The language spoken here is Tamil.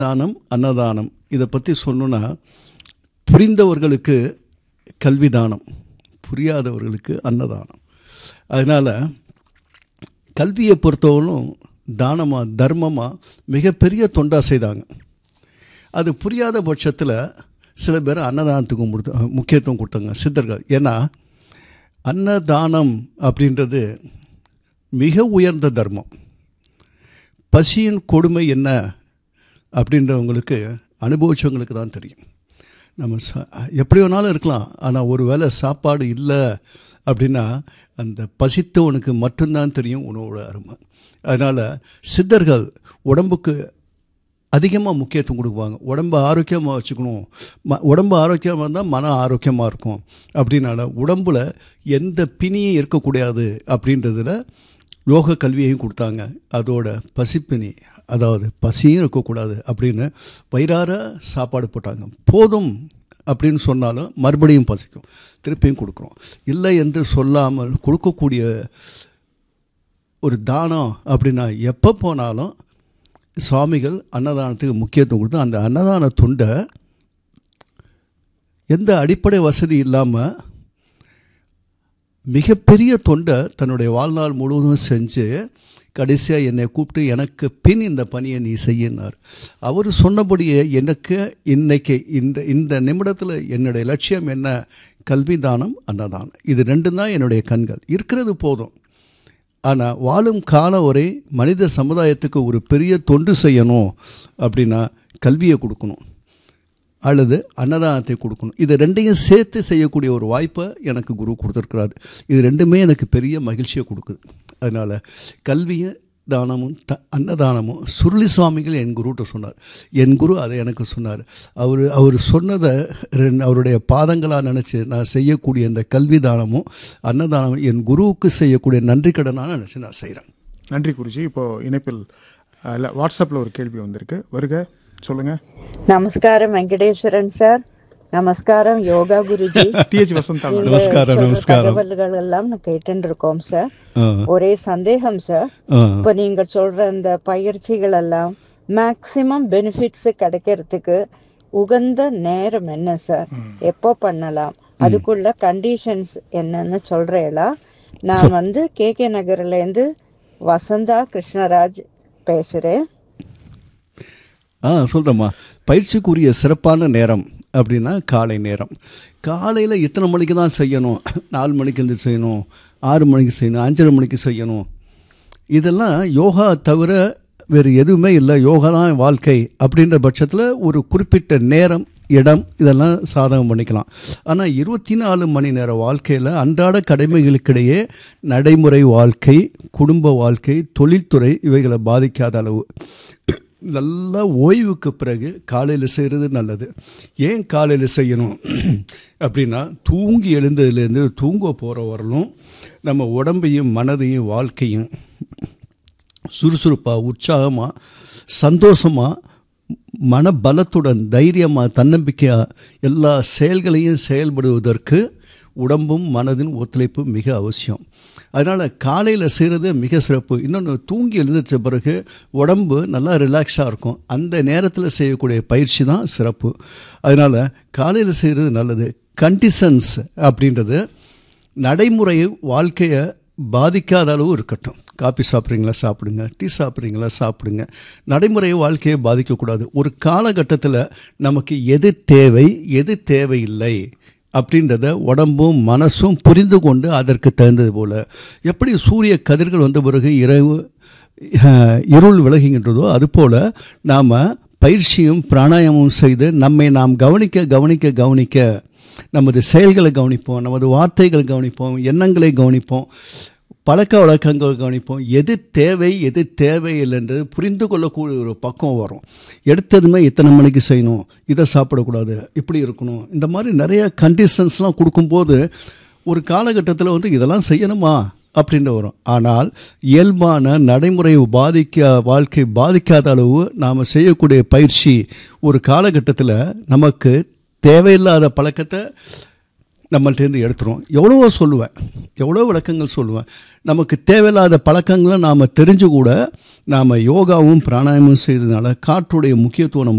தானம் அன்னதானம் இதை பற்றி சொன்னோன்னா புரிந்தவர்களுக்கு கல்வி தானம் புரியாதவர்களுக்கு அன்னதானம் அதனால் கல்வியை பொறுத்தவரையும் தானமாக தர்மமாக மிகப்பெரிய தொண்டா செய்தாங்க அது புரியாத பட்சத்தில் சில பேர் அன்னதானத்துக்கு கொடுத்து முக்கியத்துவம் கொடுத்தாங்க சித்தர்கள் ஏன்னா அன்னதானம் அப்படின்றது மிக உயர்ந்த தர்மம் பசியின் கொடுமை என்ன அப்படின்றவங்களுக்கு அனுபவிச்சவங்களுக்கு தான் தெரியும் நம்ம சா எப்படி வேணாலும் இருக்கலாம் ஆனால் ஒரு வேளை சாப்பாடு இல்லை அப்படின்னா அந்த பசித்தவனுக்கு மட்டும்தான் தெரியும் உணவோட அருமை அதனால் சித்தர்கள் உடம்புக்கு அதிகமாக முக்கியத்துவம் கொடுக்குவாங்க உடம்பு ஆரோக்கியமாக வச்சுக்கணும் ம உடம்பு ஆரோக்கியமாக இருந்தால் மன ஆரோக்கியமாக இருக்கும் அப்படின்னால உடம்பில் எந்த பிணியும் இருக்கக்கூடாது அப்படின்றதுல யோக கல்வியையும் கொடுத்தாங்க அதோட பசிப்பினி அதாவது பசியும் இருக்கக்கூடாது அப்படின்னு வயிறார சாப்பாடு போட்டாங்க போதும் அப்படின்னு சொன்னாலும் மறுபடியும் பசிக்கும் திருப்பியும் கொடுக்குறோம் இல்லை என்று சொல்லாமல் கொடுக்கக்கூடிய ஒரு தானம் அப்படின்னா எப்போ போனாலும் சுவாமிகள் அன்னதானத்துக்கு முக்கியத்துவம் கொடுத்து அந்த அன்னதான துண்டை எந்த அடிப்படை வசதி இல்லாமல் மிகப்பெரிய தொண்டை தன்னுடைய வாழ்நாள் முழுவதும் செஞ்சு கடைசியாக என்னை கூப்பிட்டு எனக்கு பின் இந்த பணியை நீ செய்யினார் அவர் சொன்னபடியே எனக்கு இன்னைக்கு இந்த இந்த நிமிடத்தில் என்னுடைய லட்சியம் என்ன கல்வி தானம் அன்னதானம் இது ரெண்டும் தான் என்னுடைய கண்கள் இருக்கிறது போதும் ஆனால் வாழும் காலம் வரை மனித சமுதாயத்துக்கு ஒரு பெரிய தொண்டு செய்யணும் அப்படின்னா கல்வியை கொடுக்கணும் அல்லது அன்னதானத்தை கொடுக்கணும் இது ரெண்டையும் சேர்த்து செய்யக்கூடிய ஒரு வாய்ப்பை எனக்கு குரு கொடுத்துருக்கிறாரு இது ரெண்டுமே எனக்கு பெரிய மகிழ்ச்சியை கொடுக்குது அதனால் கல்வியை தானமும் த அன்னதானமும் சுருளி சுவாமிகள் என் குருகிட்ட சொன்னார் என் குரு அதை எனக்கு சொன்னார் அவர் அவர் சொன்னதை ரெண்டு அவருடைய பாதங்களாக நினச்சி நான் செய்யக்கூடிய இந்த கல்வி தானமும் அன்னதானமும் என் குருவுக்கு செய்யக்கூடிய நன்றி கடனாக நினச்சி நான் செய்கிறேன் நன்றி குருஜி இப்போ இணைப்பில் அஹ், இல்ல, வாட்ஸ்அப்பில் ஒரு கேள்வி வந்திருக்கு வருக சொல்லுங்க நமஸ்காரம் வெங்கடேஸ்வரன் சார் நமஸ்காரம் yoga Guruji T H Vasantha madam. நீங்க நமஸ்காரம், சொல்ற நமஸ்காரம். தகவல்கள் எல்லாம் நான் கேட்டுட்டு இருக்கோம் சார் ஆ, ஒரே சந்தேகம் சார் ஆ. இப்ப நீங்க சொல்ற இந்த பயிற்சிகள் எல்லாம் மேக்சிமம் பெனிஃபிட்ஸ் கிடைக்கிறதுக்கு உகந்த நேரம் என்ன சார் எப்போ பண்ணலாம் அதுக்குள்ள கண்டிஷன்ஸ் என்னன்னு சொல்றேளா நான் வந்து கே கே நகர்ல இருந்து வசந்தா கிருஷ்ணராஜ் பேசுறேன் ஆ சொல்கிறேம்மா பயிற்சிக்குரிய சிறப்பான நேரம் அப்படின்னா காலை நேரம் காலையில் இத்தனை மணிக்கு தான் செய்யணும் நாலு மணிக்கு இருந்து செய்யணும் ஆறு மணிக்கு செய்யணும் அஞ்சரை மணிக்கு செய்யணும் இதெல்லாம் யோகா தவிர வேறு எதுவுமே இல்லை யோகா தான் வாழ்க்கை அப்படின்ற பட்சத்தில் ஒரு குறிப்பிட்ட நேரம் இடம் இதெல்லாம் சாதகம் பண்ணிக்கலாம் ஆனால் இருபத்தி நாலு மணி நேர வாழ்க்கையில் அன்றாட கடமைகளுக்கிடையே நடைமுறை வாழ்க்கை குடும்ப வாழ்க்கை தொழில்துறை இவைகளை பாதிக்காத அளவு நல்லா ஓய்வுக்கு பிறகு காலையில் செய்கிறது நல்லது ஏன் காலையில் செய்யணும் அப்படின்னா தூங்கி எழுந்ததுலேருந்து தூங்க போகிற வரலும் நம்ம உடம்பையும் மனதையும் வாழ்க்கையும் சுறுசுறுப்பாக உற்சாகமாக சந்தோஷமாக மனபலத்துடன் தைரியமாக தன்னம்பிக்கையாக எல்லா செயல்களையும் செயல்படுவதற்கு உடம்பும் மனதின் ஒத்துழைப்பு மிக அவசியம் அதனால் காலையில் செய்கிறது மிக சிறப்பு இன்னொன்று தூங்கி எழுந்திரிச்ச பிறகு உடம்பு நல்லா ரிலாக்ஸாக இருக்கும் அந்த நேரத்தில் செய்யக்கூடிய பயிற்சி தான் சிறப்பு அதனால் காலையில் செய்கிறது நல்லது கண்டிஷன்ஸ் அப்படின்றது நடைமுறை வாழ்க்கையை பாதிக்காத அளவு இருக்கட்டும் காபி சாப்பிட்றீங்களா சாப்பிடுங்க டீ சாப்பிட்றீங்களா சாப்பிடுங்க நடைமுறை வாழ்க்கையை பாதிக்கக்கூடாது ஒரு காலகட்டத்தில் நமக்கு எது தேவை எது தேவையில்லை அப்படின்றத உடம்பும் மனசும் புரிந்து கொண்டு அதற்கு தகுந்தது போல் எப்படி சூரிய கதிர்கள் வந்த பிறகு இரவு அஹ், இருள் விலகுகின்றதோ அதுபோல் நாம் பயிற்சியும் பிராணாயாமமும் செய்து நம்மை நாம் கவனிக்க கவனிக்க கவனிக்க நமது செயல்களை கவனிப்போம் நமது வார்த்தைகளை கவனிப்போம் எண்ணங்களை கவனிப்போம் பழக்க வழக்கங்கள் கவனிப்போம் எது தேவை எது தேவையில்லைன்றது புரிந்து கொள்ளக்கூடிய ஒரு பக்கம் வரும் எடுத்ததுமே இத்தனை மணிக்கு செய்யணும் இதை சாப்பிடக்கூடாது இப்படி இருக்கணும் இந்த மாதிரி நிறைய கண்டிஷன்ஸ்லாம் கொடுக்கும்போது ஒரு காலகட்டத்தில் வந்து இதெல்லாம் செய்யணுமா அப்படின்ற வரும் ஆனால் இயல்பான நடைமுறை பாதிக்க வாழ்க்கை பாதிக்காத அளவு நாம் செய்யக்கூடிய பயிற்சி ஒரு காலகட்டத்தில் நமக்கு தேவையில்லாத பழக்கத்தை நம்மள்டேருந்து எடுத்துரும் எவ்வளவோ சொல்லுவேன் எவ்வளோ விளக்கங்கள் சொல்லுவேன் நமக்கு தேவையில்லாத பழக்கங்களை நாம் தெரிஞ்சு கூட நாம் யோகாவும் பிராணாயமும் செய்ததுனால காற்றுடைய முக்கியத்துவம் நமக்கு